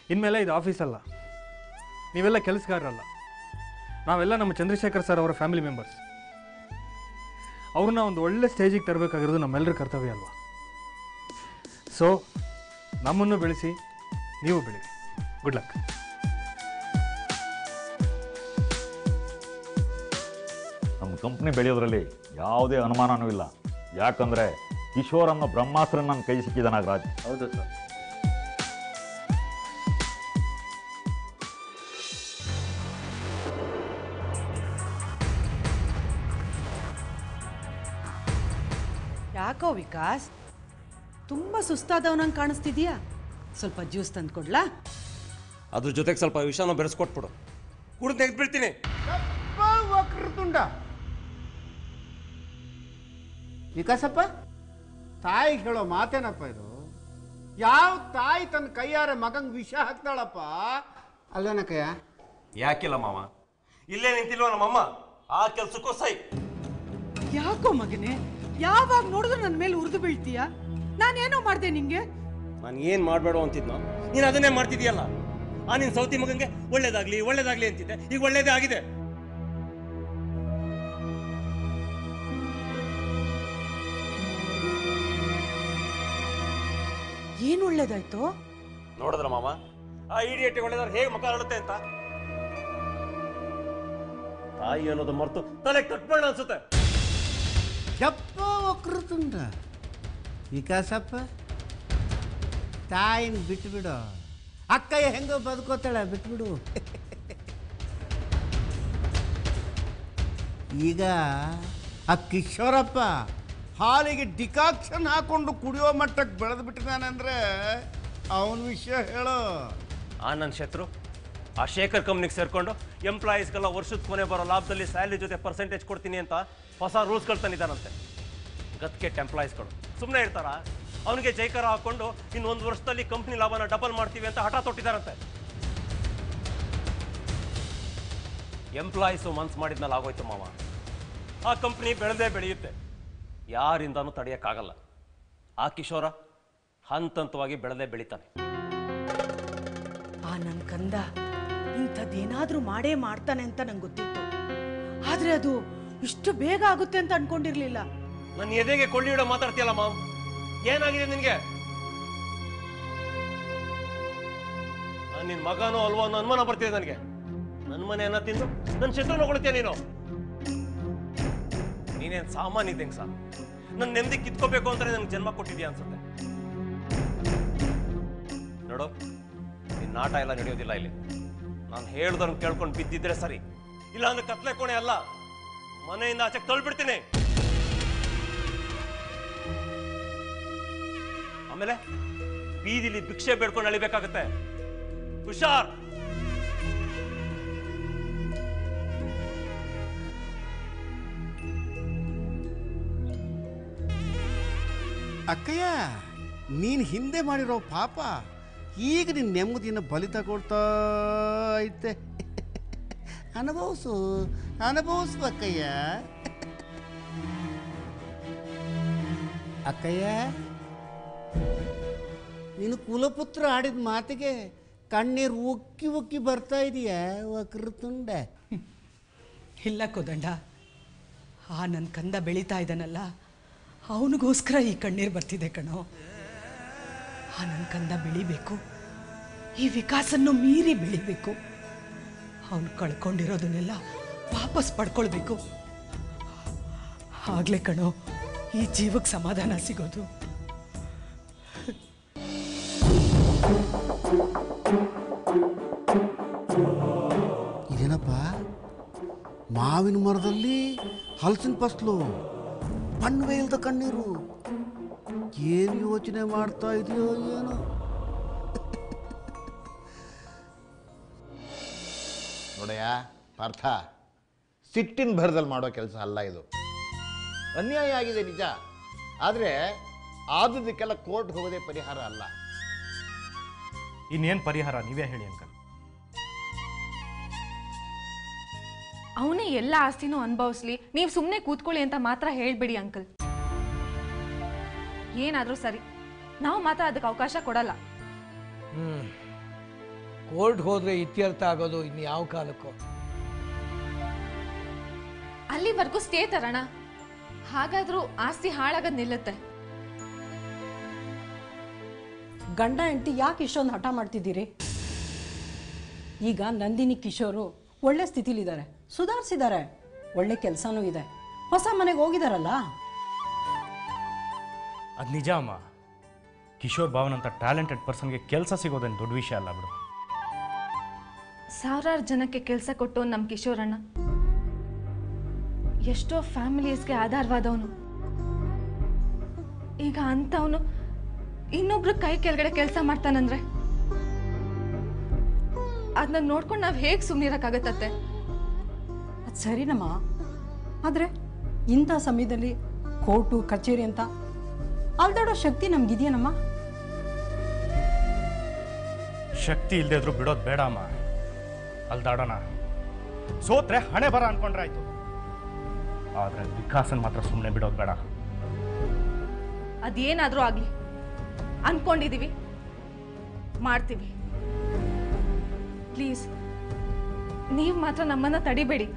ಇನ್ಮೇಲೆ ಇದು ಆಫೀಸ್ ಅಲ್ಲ ನೀವೆಲ್ಲ ಕೆಲಸಗಾರರಲ್ಲ ನಾವೆಲ್ಲ ನಮ್ಮ ಚಂದ್ರಶೇಖರ್ ಸರ್ ಅವರ ಫ್ಯಾಮಿಲಿ ಮೆಂಬರ್ಸ್ ಅವ್ರನ್ನ ಒಂದು ಒಳ್ಳೆ ಸ್ಟೇಜಿಗೆ ತರಬೇಕಾಗಿರೋದು ನಮ್ಮೆಲ್ಲರ ಕರ್ತವ್ಯ ಅಲ್ವಾ ಸೊ ನಮ್ಮನ್ನು ಬೆಳೆಸಿ ನೀವು ಬೆಳೀರಿ ಗುಡ್ ಲಕ್ ನಮ್ಮ ಕಂಪ್ನಿ ಬೆಳೆಯೋದ್ರಲ್ಲಿ ಯಾವುದೇ ಅನುಮಾನನೂ ಇಲ್ಲ ಯಾಕಂದರೆ ಕಿಶೋರ್ ಅನ್ನೋ ಬ್ರಹ್ಮಾಸ್ತ್ರ ನನ್ನ ಕೈ ಸಿಕ್ಕಿದ ನಾಗರಾಜ್ ಹೌದು ಸರ್ ಯಾಕೋ ವಿಕಾಸ್ ತುಂಬ ಸುಸ್ತಾದವನಂಗೆ ಕಾಣಿಸ್ತಿದ್ಯಾ ಸ್ವಲ್ಪ ಜ್ಯೂಸ್ ತಂದು ಕೊಡ್ಲಾ ಅದ್ರ ಜೊತೆಗೆ ಸ್ವಲ್ಪ ವಿಷಯನ ಬೆರೆಸ್ಕೊಟ್ಬಿಡು ಕುಡಿದು ತೆಗೆದು ಬಿಡ್ತೀನಿ ಯಪ್ಪ ವಕ್ರತುಂಡ ವಿಕಾಸಪ್ಪ ತಾಯಿ ಹೇಳೋ ಮಾತೇನಪ್ಪ ಇದು ಯಾವ ತಾಯಿ ತನ್ನ ಕೈಯಾರೆ ಮಗಂಗೆ ವಿಷ ಹಾಕ್ತಾಳಪ್ಪ ಅಲ್ವೇನಕ್ಕಯ್ಯ ಯಾಕಿಲ್ಲ ಮಾವ ಇಲ್ಲೇ ನಿಂತಿಲ್ವ ನಮ್ಮಮ್ಮ ಆ ಕೆಲ್ಸಕ್ಕೂ ಸೈ ಯಾಕೋ ಮಗನೇ ಯಾವಾಗ ನೋಡಿದ್ರು ನನ್ನ ಮೇಲೆ ಉರಿದು ಬೀಳ್ತೀಯ ನಾನೇನೋ ಮಾಡಿದೆ ನಿಂಗೆ ನಾನು ಏನು ಮಾಡಬೇಡ ಅಂತಿದ್ನೋ ನೀನು ಅದನ್ನೇ ಮಾಡ್ತಿದ್ಯಲ್ಲ ಆ ನಿನ್ನ ಸೌತಿ ಮಗಂಗೆ ಒಳ್ಳೇದಾಗ್ಲಿ ಒಳ್ಳೇದಾಗ್ಲಿ ಅಂತಿದ್ದೆ ಈಗ ಒಳ್ಳೇದೇ ಆಗಿದೆ ಏನು ಒಳ್ಳೇದಾಯ್ತು ನೋಡಿದ್ರ ಮಾಮ ಆ ಇಡಿಯಟ್ಟಿ ಒಳ್ಳೇದಾದ್ರೆ ಹೇಗೆ ಮಕ ಹರಡುತ್ತೆ ಅಂತ ತಾಯಿ ಅನ್ನೋದು ಮರ್ತು ತಲೆ ಕಟ್ಬೇಡ ಅನ್ಸುತ್ತೆ ಯಪ್ಪ ವಕ್ರತುಂಡ ವಿಕಾಸಪ್ಪ ತಾಯಿನ ಬಿಟ್ಬಿಡು ಅಕ್ಕಯ್ಯ ಹೆಂಗೋ ಬದುಕೋತಾಳೆ ಬಿಟ್ಬಿಡು ಈಗ ಆ ಕಿಶೋರಪ್ಪ ಹಾಲಿಗೆ ಡಿಕಾಕ್ಷನ್ ಹಾಕೊಂಡು ಕುಡಿಯೋ ಮಟ್ಟಕ್ಕೆ ಬೆಳೆದು ಬಿಟ್ಟಿದ್ದಾನೆ ಅಂದರೆ ಅವನ ವಿಷಯ ಹೇಳು ಆ ನನ್ನ ಶತ್ರು ಆ ಶೇಖರ್ ಕಂಪ್ನಿಗೆ ಸೇರ್ಕೊಂಡು ಎಂಪ್ಲಾಯೀಸ್ಗೆಲ್ಲ ವರ್ಷದ ಕೊನೆ ಬರೋ ಲಾಭದಲ್ಲಿ ಸ್ಯಾಲ್ರಿ ಜೊತೆ ಪರ್ಸೆಂಟೇಜ್ ಕೊಡ್ತೀನಿ ಅಂತ ಹೊಸ ರೂಲ್ಸ್ಗಳು ತಂದಿದ್ದಾನಂತೆ ಗತ್ಕೆಟ್ ಎಂಪ್ಲಾಯೀಸ್ಗಳು ಸುಮ್ಮನೆ ಇರ್ತಾರ ಅವನಿಗೆ ಜೈಕಾರ ಹಾಕೊಂಡು ಇನ್ನೊಂದು ವರ್ಷದಲ್ಲಿ ಕಂಪ್ನಿ ಲಾಭನ ಡಬಲ್ ಮಾಡ್ತೀವಿ ಅಂತ ಹಠ ತೊಟ್ಟಿದ್ದಾರಂತೆ ಎಂಪ್ಲಾಯೀಸು ಮನ್ಸು ಮಾಡಿದ್ಮೇಲೆ ಆಗೋಯ್ತು ಮಾವ ಆ ಕಂಪ್ನಿ ಬೆಳೆದೇ ಬೆಳೆಯುತ್ತೆ ಯಾರಿಂದನೂ ತಡೆಯೋಕ್ಕಾಗಲ್ಲ ಆ ಕಿಶೋರ ಹಂತಂತವಾಗಿ ಬೆಳೆದೇ ಬೆಳಿತಾನೆ ಆ ನನ್ನ ಕಂದ ಇಂಥದ್ದೇನಾದ್ರೂ ಮಾಡೇ ಮಾಡ್ತಾನೆ ಅಂತ ನಂಗೆ ಗೊತ್ತಿತ್ತು ಆದ್ರೆ ಅದು ಇಷ್ಟು ಬೇಗ ಆಗುತ್ತೆ ಅಂತ ಅನ್ಕೊಂಡಿರ್ಲಿಲ್ಲ ನನ್ನ ಎದೆಗೆ ಕೊಳ್ಳಿ ಇಡೋ ಮಾತಾಡ್ತೀಯಲ್ಲ ಮಾಮ್ ಏನಾಗಿದೆ ನಿನ್ಗೆ ನಾನ್ ನಿನ್ ಮಗನೋ ಅಲ್ವೋ ಅನ್ನೋ ಅನುಮಾನ ಬರ್ತಿದೆ ನನಗೆ ನನ್ನ ಮನೆಯನ್ನ ತಿಂದು ನನ್ನ ಶತ್ರು ಹೊಗಳ್ತೀಯ ನೀನು ನೀನೇನ್ ಸಾಮಾನ್ಯ ಇದ್ದಂಗೆ ಸಾ ನನ್ನ ನೆಮ್ಮದಿ ಕಿತ್ಕೋಬೇಕು ಅಂತಾನೆ ನನ್ಗೆ ಜನ್ಮ ಕೊಟ್ಟಿದ್ಯಾ ಅನ್ಸುತ್ತೆ ನೋಡು ನಿನ್ನ ನಾಟ ಎಲ್ಲ ನಡೆಯೋದಿಲ್ಲ ಇಲ್ಲಿ ನಾನು ಹೇಳ್ದವ್ರನ್ನ ಕೇಳ್ಕೊಂಡು ಬಿದ್ದಿದ್ರೆ ಸರಿ ಇಲ್ಲ ಅಂದ್ರೆ ಕತ್ಲೆ ಕೋಣೆ ಅಲ್ಲ ಮನೆಯಿಂದ ಆಚೆ ತಳ್ಬಿಡ್ತೀನಿ ಆಮೇಲೆ ಬೀದಿಲಿ ಭಿಕ್ಷೆ ಬೇಡ್ಕೊಂಡು ಅಳಿಬೇಕಾಗತ್ತೆ ಹುಷಾರ್ ಅಕ್ಕಯ್ಯ ನೀನು ಹಿಂದೆ ಮಾಡಿರೋ ಪಾಪ ಈಗ ನಿನ್ನ ನೆಮ್ಮದಿನ ಬಲಿ ತಗೊಳ್ತಾ ಐತೆ ಅನುಭವಿಸು ಅನುಭವಿಸು ಅಕ್ಕಯ್ಯ ಅಕ್ಕಯ್ಯ ನೀನು ಕುಲಪುತ್ರ ಆಡಿದ ಮಾತಿಗೆ ಕಣ್ಣೀರು ಉಕ್ಕಿ ಉಕ್ಕಿ ಬರ್ತಾ ಇದೆಯಾ ವಕ್ರತುಂಡ ಇಲ್ಲ ಕೋದಂಡ ಆ ನನ್ನ ಕಂದ ಬೆಳೀತಾ ಇದ್ದಾನಲ್ಲ ಅವನಿಗೋಸ್ಕರ ಈ ಕಣ್ಣೀರು ಬರ್ತಿದೆ ಕಣೋ ಆ ನನ್ನ ಕಂದ ಬೆಳಿಬೇಕು ಈ ವಿಕಾಸನ್ನು ಮೀರಿ ಬೆಳಿಬೇಕು ಅವನು ಕಳ್ಕೊಂಡಿರೋದನ್ನೆಲ್ಲ ವಾಪಸ್ ಪಡ್ಕೊಳ್ಬೇಕು ಆಗ್ಲೇ ಕಣೋ ಈ ಜೀವಕ್ಕೆ ಸಮಾಧಾನ ಸಿಗೋದು ಇದೇನಪ್ಪ ಮಾವಿನ ಮರದಲ್ಲಿ ಹಲಸಿನ ಫಸ್ಲು ಬಣ್ಣವೇ ಇಲ್ದ ಕಣ್ಣೀರು ಏನು ಯೋಚನೆ ಮಾಡ್ತಾ ಇದೆಯೋ ಏನೋ ನೋಡಯ್ಯ ಪಾರ್ಥ ಸಿಟ್ಟಿನ ಭರದಲ್ಲಿ ಮಾಡೋ ಕೆಲಸ ಅಲ್ಲ ಇದು ಅನ್ಯಾಯ ಆಗಿದೆ ನಿಜ ಆದರೆ ಆದುದಕ್ಕೆಲ್ಲ ಕೋರ್ಟ್ ಹೋಗೋದೇ ಪರಿಹಾರ ಅಲ್ಲ ಇನ್ನೇನು ಪರಿಹಾರ ನೀವೇ ಹೇಳಿ ಅಂಕಲ್ ಅವನೇ ಎಲ್ಲ ಆಸ್ತಿನೂ ಅನುಭವಿಸ್ಲಿ ನೀವು ಸುಮ್ಮನೆ ಕೂತ್ಕೊಳ್ಳಿ ಅಂತ ಮಾತ್ರ ಹೇಳ್ಬೇಡಿ ಅಂಕಲ್ ಏನಾದರೂ ಸರಿ ನಾವು ಮಾತ್ರ ಅದಕ್ಕೆ ಅವಕಾಶ ಕೊಡಲ್ಲ ಕೋರ್ಟ್ ಹೋದರೆ ಇತ್ಯರ್ಥ ಆಗೋದು ಇನ್ನು ಯಾವ ಕಾಲಕ್ಕೂ ಅಲ್ಲಿವರೆಗೂ ಸ್ಟೇ ತರೋಣ ಹಾಗಾದ್ರೂ ಆಸ್ತಿ ಹಾಳಾಗದ್ ನಿಲ್ಲುತ್ತೆ ಗಂಡ ಹೆಂಡತಿ ಯಾಕೆ ಇಷ್ಟೊಂದು ಹಠ ಮಾಡ್ತಿದ್ದೀರಿ ಈಗ ನಂದಿನಿ ಕಿಶೋರು ಒಳ್ಳೆ ಸ್ಥಿತಿಲಿದ್ದಾರೆ ಸುಧಾರಿಸಿದ್ದಾರೆ ಒಳ್ಳೆ ಕೆಲಸನೂ ಇದೆ ಹೊಸ ಮನೆಗೆ ಹೋಗಿದಾರಲ್ಲ ಅದು ನಿಜ ಅಮ್ಮ ಕಿಶೋರ್ ಭಾವನ್ ಅಂತ ಟ್ಯಾಲೆಂಟೆಡ್ ಪರ್ಸನ್ಗೆ ಕೆಲಸ ಸಿಗೋದೇನು ದೊಡ್ಡ ವಿಷಯ ಅಲ್ಲ ಬಿಡು ಸಾವಿರಾರು ಜನಕ್ಕೆ ಕೆಲಸ ಕೊಟ್ಟು ನಮ್ಮ ಕಿಶೋರಣ್ಣ ಎಷ್ಟೋ ಫ್ಯಾಮಿಲೀಸ್ಗೆ ಆಧಾರವಾದವನು ಈಗ ಅಂಥವನು ಇನ್ನೊಬ್ರು ಕೈ ಕೆಳಗಡೆ ಕೆಲಸ ಮಾಡ್ತಾನಂದ್ರೆ ಅದನ್ನ ನೋಡ್ಕೊಂಡು ನಾವು ಹೇಗೆ ಸುಮ್ಮನಿರಕ್ಕಾಗತ್ತತ್ತೆ ಅದು ಸರಿನಮ್ಮ ಆದರೆ ಇಂಥ ಸಮಯದಲ್ಲಿ ಕೋರ್ಟು ಕಚೇರಿ ಅಂತ ಅಲ್ದಾಡೋ ಶಕ್ತಿ ನಮಗಿದೆಯೇನಮ್ಮ ಶಕ್ತಿ ಇಲ್ಲದೆ ಇದ್ರು ಬಿಡೋದು ಬೇಡ ಅಮ್ಮ ಅಲ್ದಾಡೋಣ ಸೋತ್ರೆ ಹಣೆ ಬರ ಅನ್ಕೊಂಡ್ರೆ ಆಯ್ತು ಆದ್ರೆ ವಿಕಾಸನ್ ಮಾತ್ರ ಸುಮ್ಮನೆ ಬಿಡೋದು ಬೇಡ ಅದೇನಾದರೂ ಆಗಲಿ ಅನ್ಕೊಂಡಿದೀವಿ ಮಾಡ್ತೀವಿ ಪ್ಲೀಸ್ ನೀವು ಮಾತ್ರ ನಮ್ಮನ್ನ ತಡಿಬೇಡಿ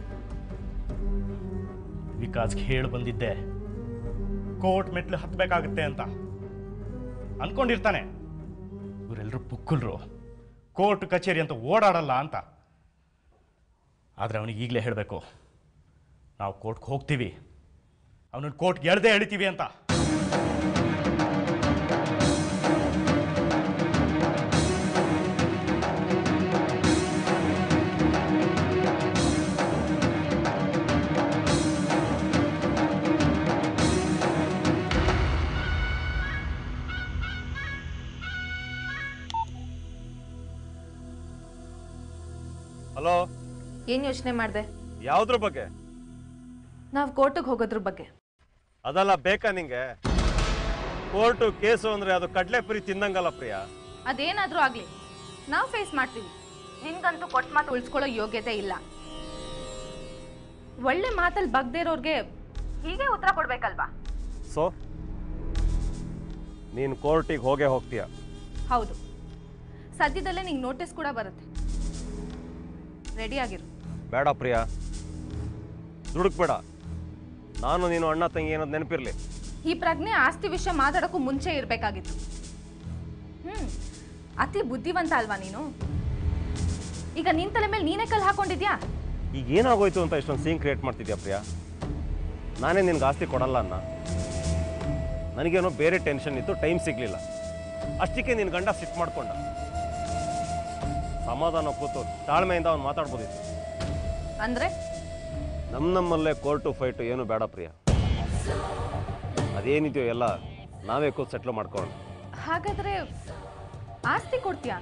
ವಿಕಾಸ್ಗೆ ಹೇಳಿ ಬಂದಿದ್ದೆ ಕೋರ್ಟ್ ಮೆಟ್ಲು ಹತ್ತಬೇಕಾಗುತ್ತೆ ಅಂತ ಅನ್ಕೊಂಡಿರ್ತಾನೆ ಇವರೆಲ್ಲರೂ ಪುಕ್ಕಲ್ರು ಕೋರ್ಟ್ ಕಚೇರಿ ಅಂತ ಓಡಾಡಲ್ಲ ಅಂತ ಆದರೆ ಅವನಿಗೆ ಈಗಲೇ ಹೇಳಬೇಕು ನಾವು ಕೋರ್ಟ್ಗೆ ಹೋಗ್ತೀವಿ ಅವನನ್ನು ಕೋರ್ಟ್ಗೆ ಎಳ್ದೇ ಎಳಿತೀವಿ ಅಂತ ಹಲೋ ಏನು ಯೋಚನೆ ಮಾಡಿದೆ ಯಾವ್ದ್ರ ಬಗ್ಗೆ ನಾವು ಕೋರ್ಟಿಗೆ ಹೋಗೋದ್ರ ಬಗ್ಗೆ ಅದಲ್ಲ ಬೇಕಾ ನಿಂಗೆ ಕೋರ್ಟು ಕೇಸು ಅಂದ್ರೆ ಅದು ಕಡ್ಲೆಪುರಿ ತಿನ್ನಂಗಲ್ಲ ಪ್ರಿಯ ಅದೇನಾದರೂ ಆಗಲಿ ನಾವು ಫೇಸ್ ಮಾಡ್ತೀವಿ ನಿನ್ಗಂತೂ ಕೊಟ್ಟು ಮಾತು ಉಳಿಸ್ಕೊಳ್ಳೋ ಯೋಗ್ಯತೆ ಇಲ್ಲ ಒಳ್ಳೆ ಮಾತಲ್ಲಿ ಬಗ್ದೇ ಇರೋರ್ಗೆ ಹೀಗೆ ಉತ್ತರ ಕೊಡ್ಬೇಕಲ್ವಾ ಸೊ ನೀನು ಕೋರ್ಟಿಗೆ ಹೋಗೇ ಹೋಗ್ತೀಯ ಹೌದು ಸದ್ಯದಲ್ಲೇ ನಿಂಗೆ ನೋಟಿಸ್ ಕೂಡ ಬರುತ್ತೆ ರೆಡಿ ಆಗಿರು ಬೇಡ ಪ್ರಿಯ ದುಡುಕ್ಬೇಡ ನಾನು ನೀನು ಅಣ್ಣ ತಂಗಿ ಏನದು ನೆನಪಿರ್ಲಿ ಈ ಪ್ರಜ್ಞೆ ಆಸ್ತಿ ವಿಷಯ ಮಾತಾಡೋಕ್ಕೂ ಮುಂಚೆ ಇರಬೇಕಾಗಿತ್ತು ಹ್ಮ್ ಅತಿ ಬುದ್ಧಿವಂತ ಅಲ್ವಾ ನೀನು ಈಗ ನಿನ್ ತಲೆ ಮೇಲೆ ನೀನೇ ಕಲ್ಲು ಹಾಕೊಂಡಿದ್ಯಾ ಈಗ ಏನಾಗೋಯ್ತು ಅಂತ ಇಷ್ಟೊಂದು ಸೀನ್ ಕ್ರಿಯೇಟ್ ಮಾಡ್ತಿದ್ಯಾ ಪ್ರಿಯ ನಾನೇ ನಿನ್ಗೆ ಆಸ್ತಿ ಕೊಡಲ್ಲ ಅನ್ನ ನನಗೇನೋ ಬೇರೆ ಟೆನ್ಷನ್ ಇತ್ತು ಟೈಮ್ ಸಿಗ್ಲಿಲ್ಲ ಅಷ್ಟಕ್ಕೆ ನಿನ್ನ ಗಂಡ ಸಿಟ್ ಮಾಡ್ಕೊಂಡ ಸಮಾಧಾನ ಕೂತು ತಾಳ್ಮೆಯಿಂದ ಅವ್ನು ಮಾತಾಡ್ಬೋದಿತ್ತು ಅಂದ್ರೆ ನಮ್ಮ ನಮ್ಮಲ್ಲೇ ಕೋರ್ಟು ಫೈಟು ಏನು ಬೇಡ ಪ್ರಿಯ ಅದೇನಿದೆಯೋ ಎಲ್ಲ ನಾವೇ ಕೂತ್ ಸೆಟ್ಲ್ ಮಾಡ್ಕೊಳ್ಳೋಣ ಹಾಗಾದ್ರೆ ಆಸ್ತಿ ಕೊಡ್ತೀಯಾ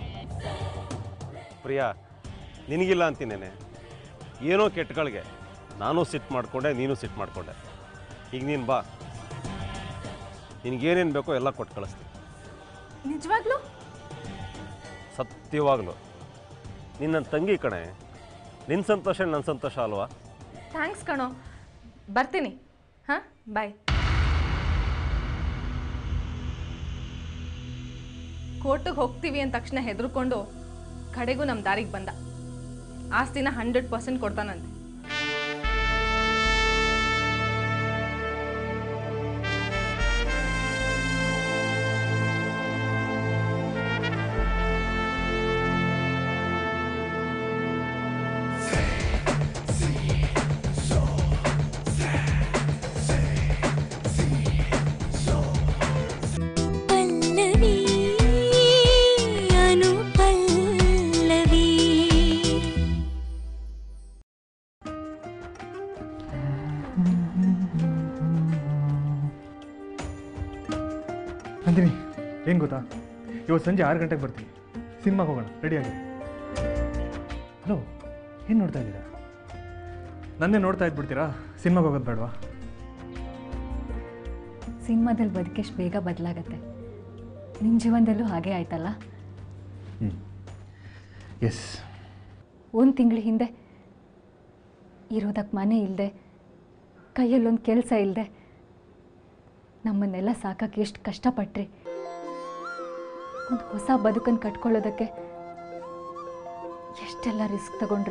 ಪ್ರಿಯ ನಿನಗಿಲ್ಲ ಅಂತೀನೇನೆ ಏನೋ ಕೆಟ್ಟಗಳಿಗೆ ನಾನು ಸಿಟ್ ಮಾಡಿಕೊಂಡೆ ನೀನು ಸಿಟ್ ಮಾಡಿಕೊಂಡೆ ಈಗ ನೀನು ಬಾ ನಿನಗೇನೇನು ಬೇಕೋ ಎಲ್ಲ ಕೊಟ್ಟು ಕಳಿಸ್ತೀನಿ ನಿಜವಾಗ್ಲೂ ಸತ್ಯವಾಗಲು ನಿನ್ನ ತಂಗಿ ಕಣೆ ನಿನ್ನ ಸಂತೋಷ ನನ್ನ ಸಂತೋಷ ಅಲ್ವಾ ಥ್ಯಾಂಕ್ಸ್ ಕಣೋ ಬರ್ತೀನಿ ಹಾಂ ಬಾಯ್ ಕೋರ್ಟಿಗೆ ಹೋಗ್ತೀವಿ ಅಂದ ತಕ್ಷಣ ಹೆದರ್ಕೊಂಡು ಕಡೆಗೂ ನಮ್ಮ ದಾರಿಗೆ ಬಂದ ಆಸ್ತಿನ ಹಂಡ್ರೆಡ್ ಪರ್ಸೆಂಟ್ ಕೊಡ್ತಾನಂತೆ ಪಲ್ಲವಿ ಅನು ಪಲ್ಲವಿ ನಂದಿನಿ ಏನು ಗೊತ್ತಾ ಇವತ್ತು ಸಂಜೆ ಆರು ಗಂಟೆಗೆ ಬರ್ತೀನಿ ಸಿನಿಮಾಗೆ ಹೋಗೋಣ ರೆಡಿಯಾಗಿ ಹಲೋ ಏನು ನೋಡ್ತಾ ಇದ್ದೀರಾ ನನ್ನೇ ನೋಡ್ತಾ ಇದ್ಬಿಡ್ತೀರಾ ಸಿನಿಮಾಗೆ ಹೋಗೋದು ಬೇಡವಾ ಸಿನಿಮಾದಲ್ಲಿ ಬದುಕೆಷ್ಟು ಬೇಗ ಬದಲಾಗತ್ತೆ ನಿಮ್ಮ ಜೀವನದಲ್ಲೂ ಹಾಗೆ ಆಯ್ತಲ್ಲ ಹ್ಞೂ ಎಸ್ ಒಂದು ತಿಂಗಳ ಹಿಂದೆ ಇರೋದಕ್ಕೆ ಮನೆ ಇಲ್ಲದೆ ಕೈಯಲ್ಲೊಂದು ಕೆಲಸ ಇಲ್ಲದೆ ನಮ್ಮನ್ನೆಲ್ಲ ಸಾಕಕ್ಕೆ ಎಷ್ಟು ಕಷ್ಟಪಟ್ರಿ ಒಂದು ಹೊಸ ಬದುಕನ್ನು ಕಟ್ಕೊಳ್ಳೋದಕ್ಕೆ ಎಷ್ಟೆಲ್ಲ ರಿಸ್ಕ್ ತಗೊಂಡ್ರಿ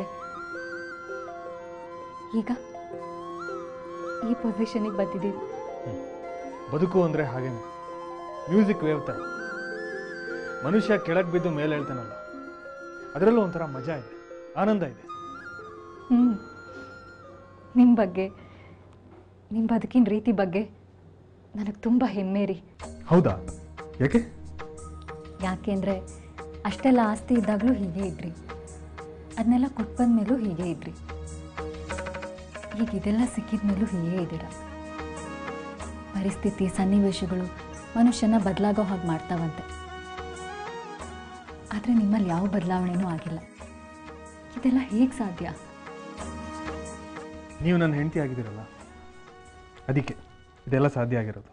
ಈಗ ಈ ಪೊಸಿಷನಿಗೆ ಬಂದಿದ್ದೀವಿ ಬದುಕು ಅಂದರೆ ಹಾಗೇನೆ ಮ್ಯೂಸಿಕ್ ವೇವ್ ಥರ ಮನುಷ್ಯ ಕೆಳಗೆ ಬಿದ್ದು ಮೇಲೆ ಹೇಳ್ತಾನಲ್ಲ ಅದರಲ್ಲೂ ಒಂಥರ ಮಜಾ ಇದೆ ಆನಂದ ಇದೆ ಹ್ಞೂ ನಿಮ್ಮ ಬಗ್ಗೆ ನಿಮ್ಮ ಬದುಕಿನ ರೀತಿ ಬಗ್ಗೆ ನನಗೆ ತುಂಬ ಹೆಮ್ಮೆ ರೀ ಹೌದಾ ಯಾಕೆ ಯಾಕೆಂದರೆ ಅಷ್ಟೆಲ್ಲ ಆಸ್ತಿ ಇದ್ದಾಗಲೂ ಹೀಗೆ ಇದ್ರಿ ಅದನ್ನೆಲ್ಲ ಕೊಟ್ಟು ಬಂದ ಮೇಲೂ ಹೀಗೆ ಇದ್ರಿ ಈಗ ಇದೆಲ್ಲ ಸಿಕ್ಕಿದ ಮೇಲೂ ಹೀಗೆ ಇದ್ದೀರ ಪರಿಸ್ಥಿತಿ ಸನ್ನಿವೇಶಗಳು ಮನುಷ್ಯನ ಬದಲಾಗೋ ಹಾಗೆ ಮಾಡ್ತಾವಂತೆ ಆದರೆ ನಿಮ್ಮಲ್ಲಿ ಯಾವ ಬದಲಾವಣೆನೂ ಆಗಿಲ್ಲ ಇದೆಲ್ಲ ಹೇಗೆ ಸಾಧ್ಯ ನೀವು ನನ್ನ ಹೆಂಡತಿ ಆಗಿದ್ದೀರಲ್ಲ ಅದಕ್ಕೆ ಇದೆಲ್ಲ ಸಾಧ್ಯ ಆಗಿರೋದು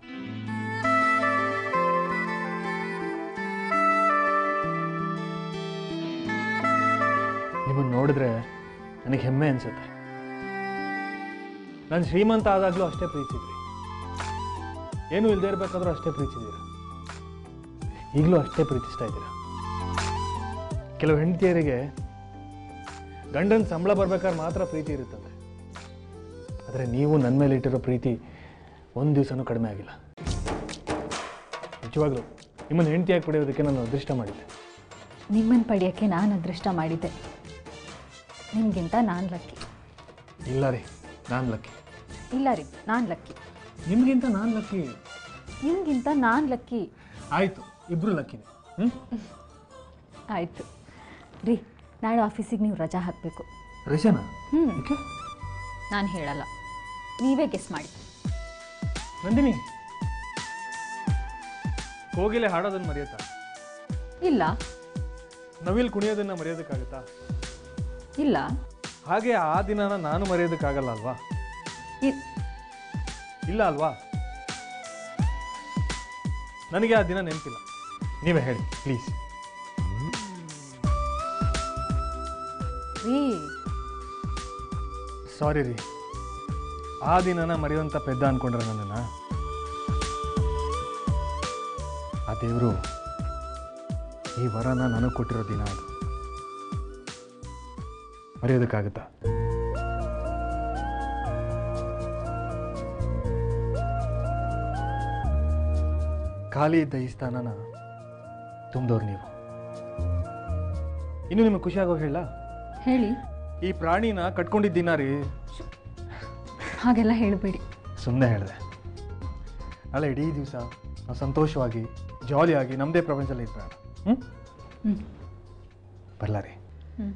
ನಿಮ್ಮನ್ನು ನೋಡಿದ್ರೆ ನನಗೆ ಹೆಮ್ಮೆ ಅನ್ಸುತ್ತೆ ನಾನು ಶ್ರೀಮಂತ ಆದಾಗಲೂ ಅಷ್ಟೇ ಪ್ರೀತಿಸಿದ್ರಿ ಏನು ಇಲ್ಲದೆ ಇರಬೇಕಾದ್ರೂ ಅಷ್ಟೇ ಪ್ರೀತಿಸಿದ್ದೀರ ಈಗಲೂ ಅಷ್ಟೇ ಪ್ರೀತಿಸ್ತಾ ಇದ್ದೀರಾ ಕೆಲವು ಹೆಂಡತಿಯರಿಗೆ ಗಂಡನ ಸಂಬಳ ಬರ್ಬೇಕಾದ್ರೆ ಮಾತ್ರ ಪ್ರೀತಿ ಇರುತ್ತದೆ ಆದರೆ ನೀವು ನನ್ನ ಮೇಲೆ ಇಟ್ಟಿರೋ ಪ್ರೀತಿ ಒಂದು ದಿವಸನೂ ಕಡಿಮೆ ಆಗಿಲ್ಲ ನಿಜವಾಗ್ಲೂ ನಿಮ್ಮನ್ನು ಹೆಂಡತಿಯಾಗಿ ಪಡೆಯೋದಕ್ಕೆ ನಾನು ಅದೃಷ್ಟ ಮಾಡಿದ್ದೆ ನಿಮ್ಮನ್ನು ಪಡೆಯೋಕ್ಕೆ ನಾನು ಅದೃಷ್ಟ ಮಾಡಿದ್ದೆ ನಿಮಗಿಂತ ನಾನು ಲಕ್ಕಿ ಇಲ್ಲ ರೀ ನಾನು ಲಕ್ಕಿ ಇಲ್ಲ ರೀ ನಾನು ಲಕ್ಕಿ ನಿಮಗಿಂತ ನಾನು ಲಕ್ಕಿ ನಿಮಗಿಂತ ನಾನು ಲಕ್ಕಿ ಆಯಿತು ಇಬ್ಬರು ಲಕ್ಕಿನೇ ಹ್ಞೂ ಆಯಿತು ರೀ ನಾಳೆ ಆಫೀಸಿಗೆ ನೀವು ರಜಾ ಹಾಕಬೇಕು ರಜನಾ ಹ್ಞೂ ನಾನು ಹೇಳಲ್ಲ ನೀವೇ ಗೆಸ್ ಮಾಡಿ ನಂದಿನಿ ಕೋಗಿಲೆ ಹಾಡೋದನ್ನು ಮರೆಯುತ್ತಾ ಇಲ್ಲ ನವಿಲ್ ಕುಣಿಯೋದನ್ನ ಮರೆಯೋದಕ್ಕಾಗುತ್ತಾ ಇಲ್ಲ ಹಾಗೆ ಆ ದಿನನ ನಾನು ಮರೆಯೋದಕ್ಕಾಗಲ್ಲ ಅಲ್ವಾ ಇ- ಇಲ್ಲ ಅಲ್ವಾ ನನಗೆ ಆ ದಿನ ನೆನಪಿಲ್ಲ ನೀವೇ ಹೇಳಿ ಪ್ಲೀಸ್ ರೀ ಸಾರಿ ರೀ ಆ ದಿನನ ಮರೆಯುವಂಥ ಪೆದ್ದ ಅನ್ಕೊಂಡ್ರೆ ನನ್ನನ್ನು ಆ ದೇವರು ಈ ವರನ ನನಗೆ ಕೊಟ್ಟಿರೋ ದಿನ ಅದು ಮರೆಯೋದಕ್ಕಾಗುತ್ತಾ ಖಾಲಿ ಇದ್ದ ಈ ಸ್ಥಾನನ ತುಂಬಿದವ್ರು ನೀವು ಇನ್ನು ನಿಮಗೆ ಖುಷಿ ಆಗೋ ಹೇಳ ಹೇಳಿ ಈ ಪ್ರಾಣಿನ ಕಟ್ಕೊಂಡಿದ್ದೀನ ರೀ ಹಾಗೆಲ್ಲ ಹೇಳಬೇಡಿ ಸುಮ್ಮನೆ ಹೇಳಿದೆ ನಾಳೆ ಇಡೀ ದಿವಸ ನಾವು ಸಂತೋಷವಾಗಿ ಜಾಲಿಯಾಗಿ ನಮ್ಮದೇ ಪ್ರಪಂಚದಲ್ಲಿ ಇದ್ಬೇಡ ಹ್ಞೂ ಹ್ಞೂ ಬರಲ್ಲ ರೀ ಹ್ಞೂ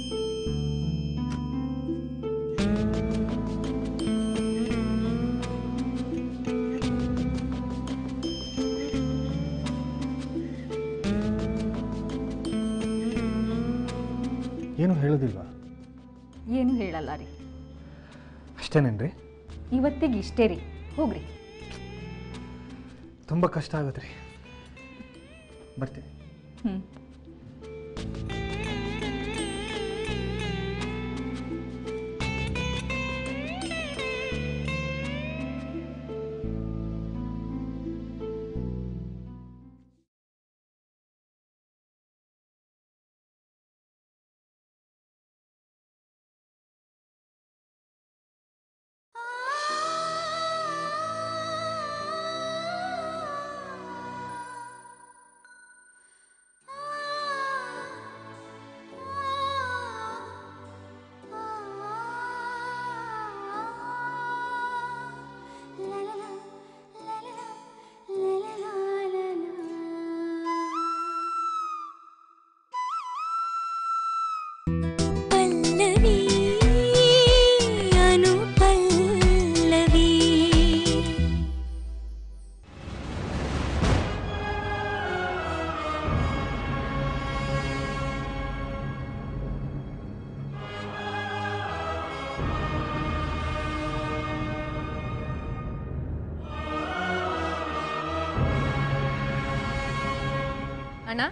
ಏನು ಹೇಳೋದಿಲ್ವಾ ಏನು ಹೇಳಲ್ಲ ರೀ ಅಷ್ಟೇನೇನ್ರಿ ಇವತ್ತಿಗೆ ಇಷ್ಟೇ ರೀ ಹೋಗ್ರಿ ತುಂಬ ಕಷ್ಟ ಆಗುತ್ತೆ ರೀ ಬರ್ತೀನಿ ಹ್ಞೂ ಪಲ್ಲವಿ ಅನುಪಲ್ಲವಿ ಅಣ್ಣ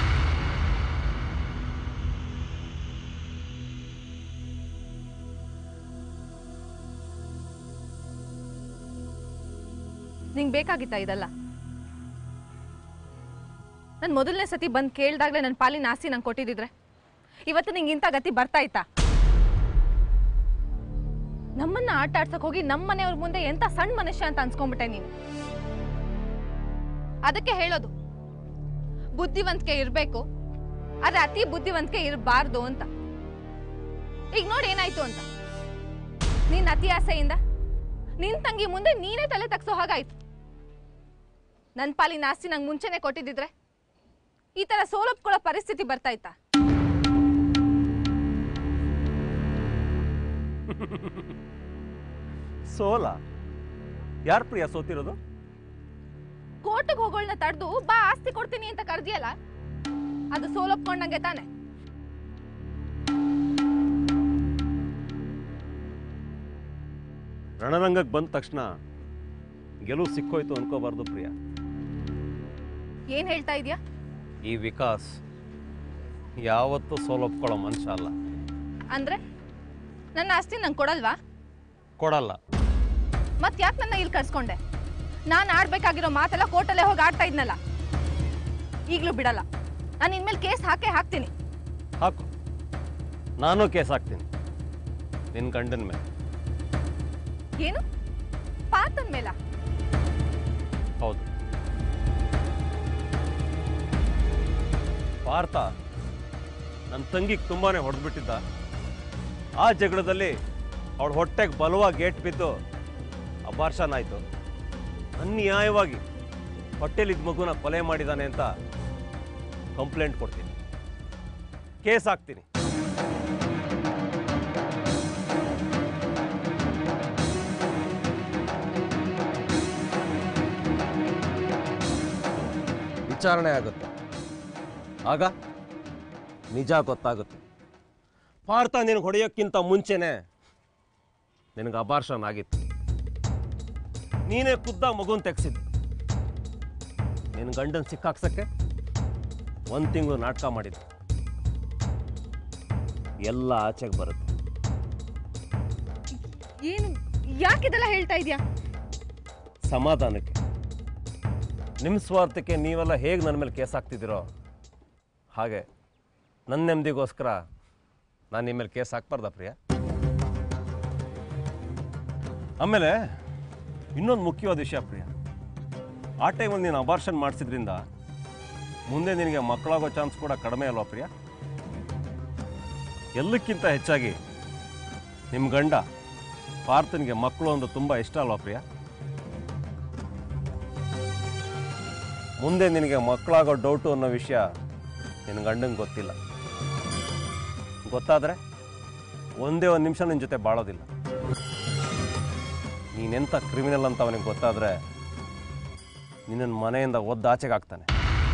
ನಿಂಗೆ ಬೇಕಾಗಿತ್ತಾ ಇದೆಲ್ಲ ನಾನು ಮೊದಲನೇ ಸತಿ ಬಂದು ಕೇಳ್ದಾಗಲೇ ನನ್ನ ಪಾಲಿನ ಆಸ್ತಿ ನಂಗೆ ಕೊಟ್ಟಿದ್ದಿದ್ರೆ ಇವತ್ತು ನಿಂಗೆ ಇಂಥ ಗತಿ ಬರ್ತಾ ಇತ್ತಾ ನಮ್ಮನ್ನ ಆಟ ಆಡ್ಸಕ್ ಹೋಗಿ ನಮ್ಮ ಮನೆಯವ್ರ ಮುಂದೆ ಎಂತ ಸಣ್ಣ ಮನುಷ್ಯ ಅಂತ ಅನ್ಸ್ಕೊಂಡ್ಬಿಟ್ಟೆ ನೀನು ಅದಕ್ಕೆ ಹೇಳೋದು ಬುದ್ಧಿವಂತಿಕೆ ಇರಬೇಕು ಆದ್ರೆ ಅತಿ ಬುದ್ಧಿವಂತಿಕೆ ಇರಬಾರ್ದು ಅಂತ ಈಗ ನೋಡಿ ಏನಾಯ್ತು ಅಂತ ನಿನ್ನ ಅತಿ ಆಸೆಯಿಂದ ನಿನ್ ತಂಗಿ ಮುಂದೆ ನೀನೇ ತಲೆ ತಗ್ಸೋ ಹಾಗಾಯ್ತು ನನ್ನ ಪಾಲಿನ ಆಸ್ತಿ ನಂಗೆ ಮುಂಚೆನೆ ಕೊಟ್ಟಿದ್ದಿದ್ರೆ ಈ ತರ ಸೋಲಪ್ಕೊಳ್ಳೋ ಪರಿಸ್ಥಿತಿ ಬರ್ತಾ ಇತ್ತಾ ಸೋಲ ಯಾರು ಪ್ರಿಯ ಸೋತಿರೋದು ಕೋರ್ಟ್ಗೆ ಹೋಗೋಳ್ನ ತಡೆದು ಬಾ ಆಸ್ತಿ ಕೊಡ್ತೀನಿ ಅಂತ ಕರ್ದಿಯಲ್ಲ ಅದು ಸೋಲೊಪ್ಕೊಂಡಂಗೆ ತಾನೆ ರಣರಂಗಕ್ಕೆ ಬಂದ ತಕ್ಷಣ ಗೆಲುವು ಸಿಕ್ಕೋಯ್ತು ಅನ್ಕೋಬಾರ್ದು ಪ್ರಿಯ ಏನ್ ಹೇಳ್ತಾ ಇದೀಯಾ ಈ ವಿಕಾಸ್ ಯಾವತ್ತೂ ಸೋಲೊಪ್ಕೊಳ್ಳೋ ಮನುಷ್ಯ ಅಲ್ಲ ಅಂದ್ರೆ ನನ್ನ ಆಸ್ತಿ ನಂಗೆ ಕೊಡಲ್ವಾ ಕೊಡಲ್ಲ ಮತ್ ಯಾಕೆ ನನ್ನ ಇಲ್ಲಿ ಕರ್ಸ್ಕೊಂಡೆ ನಾನು ಆಡ್ಬೇಕಾಗಿರೋ ಮಾತೆಲ್ಲ ಕೋರ್ಟಲ್ಲೇ ಹೋಗಿ ಆಡ್ತಾ ಇದ್ನಲ್ಲ ಈಗಲೂ ಬಿಡಲ್ಲ ನಾನು ಇನ್ಮೇಲೆ ಕೇಸ್ ಹಾಕೇ ಹಾಕ್ತೀನಿ ಹಾಕು ನಾನು ಕೇಸ್ ಹಾಕ್ತೀನಿ ನಿನ್ನ ಗಂಡನ ಮೇಲೆ ಏನು ಪಾತನ್ ಮೇಲ ಹೌದು ಪಾರ್ಥ ನನ್ನ ತಂಗಿಗೆ ತುಂಬಾನೇ ಹೊಡೆದ್ಬಿಟ್ಟಿದ್ದ ಆ ಜಗಳದಲ್ಲಿ ಅವಳ ಹೊಟ್ಟೆಗೆ ಬಲವಾಗಿ ಗೇಟ್ ಬಿದ್ದು ಅಬಾರ್ಷನ್ ಆಯಿತು ಅನ್ಯಾಯವಾಗಿ ಹೊಟ್ಟೆಲಿದ್ದ ಮಗುನ ಕೊಲೆ ಮಾಡಿದಾನೆ ಅಂತ ಕಂಪ್ಲೇಂಟ್ ಕೊಡ್ತೀನಿ ಕೇಸ್ ಹಾಕ್ತೀನಿ ವಿಚಾರಣೆ ಆಗುತ್ತೆ ಆಗ ನಿಜ ಗೊತ್ತಾಗುತ್ತೆ ಪಾರ್ಥ ನಿನಗೆ ಹೊಡೆಯೋಕ್ಕಿಂತ ಮುಂಚೆನೆ ನಿನಗೆ ಅಬಾರ್ಷನ್ ಆಗಿತ್ತು ನೀನೇ ಖುದ್ದ ಮಗುನ್ ತೆಗ್ಸಿದ್ದು ನಿನ್ನ ಗಂಡನ ಸಿಕ್ಕಾಕ್ಸಕ್ಕೆ ಒಂದು ತಿಂಗಳು ನಾಟಕ ಮಾಡಿದ್ದು ಎಲ್ಲ ಆಚೆಗೆ ಬರುತ್ತೆ ಏನು ಯಾಕಿದೆಲ್ಲ ಹೇಳ್ತಾ ಇದೀಯಾ ಸಮಾಧಾನಕ್ಕೆ ನಿಮ್ಮ ಸ್ವಾರ್ಥಕ್ಕೆ ನೀವೆಲ್ಲ ಹೇಗೆ ನನ್ನ ಮೇಲೆ ಕೇಸ್ ಹಾಕ್ತಿದ್ದೀರೋ ಹಾಗೆ ನನ್ನ ನೆಮ್ಮದಿಗೋಸ್ಕರ ನಾನು ನಿಮ್ಮ ಮೇಲೆ ಕೇಸ್ ಹಾಕ್ಬಾರ್ದ ಪ್ರಿಯ ಆಮೇಲೆ ಇನ್ನೊಂದು ಮುಖ್ಯವಾದ ವಿಷಯ ಪ್ರಿಯ ಆ ಟೈಮಲ್ಲಿ ನೀನು ಅಬಾರ್ಷನ್ ಮಾಡಿಸಿದ್ರಿಂದ ಮುಂದೆ ನಿನಗೆ ಮಕ್ಕಳಾಗೋ ಚಾನ್ಸ್ ಕೂಡ ಕಡಿಮೆ ಅಲ್ವಾ ಪ್ರಿಯ ಎಲ್ಲಕ್ಕಿಂತ ಹೆಚ್ಚಾಗಿ ನಿಮ್ಮ ಗಂಡ ಪಾರ್ಥನಿಗೆ ಮಕ್ಕಳು ಅಂದ್ರೆ ತುಂಬ ಇಷ್ಟ ಅಲ್ವಾ ಪ್ರಿಯ ಮುಂದೆ ನಿನಗೆ ಮಕ್ಕಳಾಗೋ ಡೌಟು ಅನ್ನೋ ವಿಷಯ ನಿನ್ನ ಗಂಡಂಗೆ ಗೊತ್ತಿಲ್ಲ ಗೊತ್ತಾದರೆ ಒಂದೇ ಒಂದು ನಿಮಿಷ ನಿನ್ನ ಜೊತೆ ಬಾಳೋದಿಲ್ಲ ನೀನೆಂಥ ಕ್ರಿಮಿನಲ್ ಅಂತ ಅವನಿಗೆ ಗೊತ್ತಾದರೆ ನಿನ್ನನ್ನು ಮನೆಯಿಂದ ಒದ್ದಾಚೆಗೆ ಹಾಕ್ತಾನೆ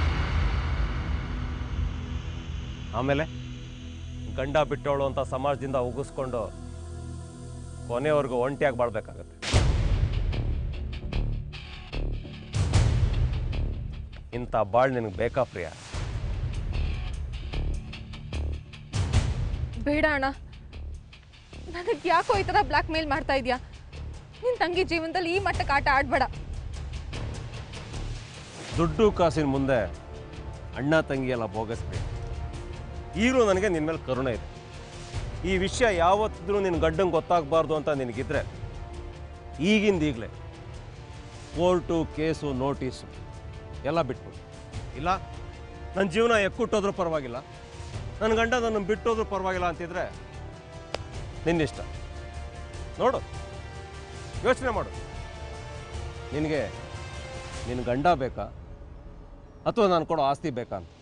ಆಮೇಲೆ ಗಂಡ ಬಿಟ್ಟವಳು ಅಂತ ಸಮಾಜದಿಂದ ಉಗಿಸ್ಕೊಂಡು ಕೊನೆವರೆಗೂ ಒಂಟಿಯಾಗಿ ಬಾಳ್ಬೇಕಾಗತ್ತೆ ಇಂಥ ಬಾಳ್ ನಿನಗೆ ಬೇಕಾ ಪ್ರಿಯ ಬೇಡ ಅಣ್ಣ ನನಗೆ ಯಾಕೋ ಈ ಥರ ಬ್ಲ್ಯಾಕ್ ಮೇಲ್ ಮಾಡ್ತಾ ಇದೀಯಾ ನಿನ್ನ ತಂಗಿ ಜೀವನದಲ್ಲಿ ಈ ಮಟ್ಟಕ್ಕೆ ಆಟ ಆಡಬೇಡ ದುಡ್ಡು ಕಾಸಿನ ಮುಂದೆ ಅಣ್ಣ ತಂಗಿ ಎಲ್ಲ ಬೋಗಸ್ಬೇಕು ಈಗಲೂ ನನಗೆ ನಿನ್ನ ಮೇಲೆ ಕರುಣೆ ಇದೆ ಈ ವಿಷಯ ಯಾವತ್ತಿದ್ರೂ ನಿನ್ನ ಗಡ್ಡಂಗೆ ಗೊತ್ತಾಗಬಾರ್ದು ಅಂತ ನಿನಗಿದ್ರೆ ಈಗಿಂದ ಈಗಲೇ ಕೋರ್ಟು ಕೇಸು ನೋಟಿಸು ಎಲ್ಲ ಬಿಟ್ಬಿಡು ಇಲ್ಲ ನನ್ನ ಜೀವನ ಎಕ್ಕುಟ್ಟೋದ್ರೂ ಪರವಾಗಿಲ್ಲ ನನ್ನ ಗಂಡ ನನ್ನ ಬಿಟ್ಟೋದ್ರೂ ಪರವಾಗಿಲ್ಲ ಅಂತಿದ್ರೆ ನಿನ್ನಿಷ್ಟ ನೋಡು ಯೋಚನೆ ಮಾಡು ನಿನಗೆ ನಿನ್ನ ಗಂಡ ಬೇಕಾ ಅಥವಾ ನಾನು ಕೊಡೋ ಆಸ್ತಿ ಬೇಕಾ ಅಂತ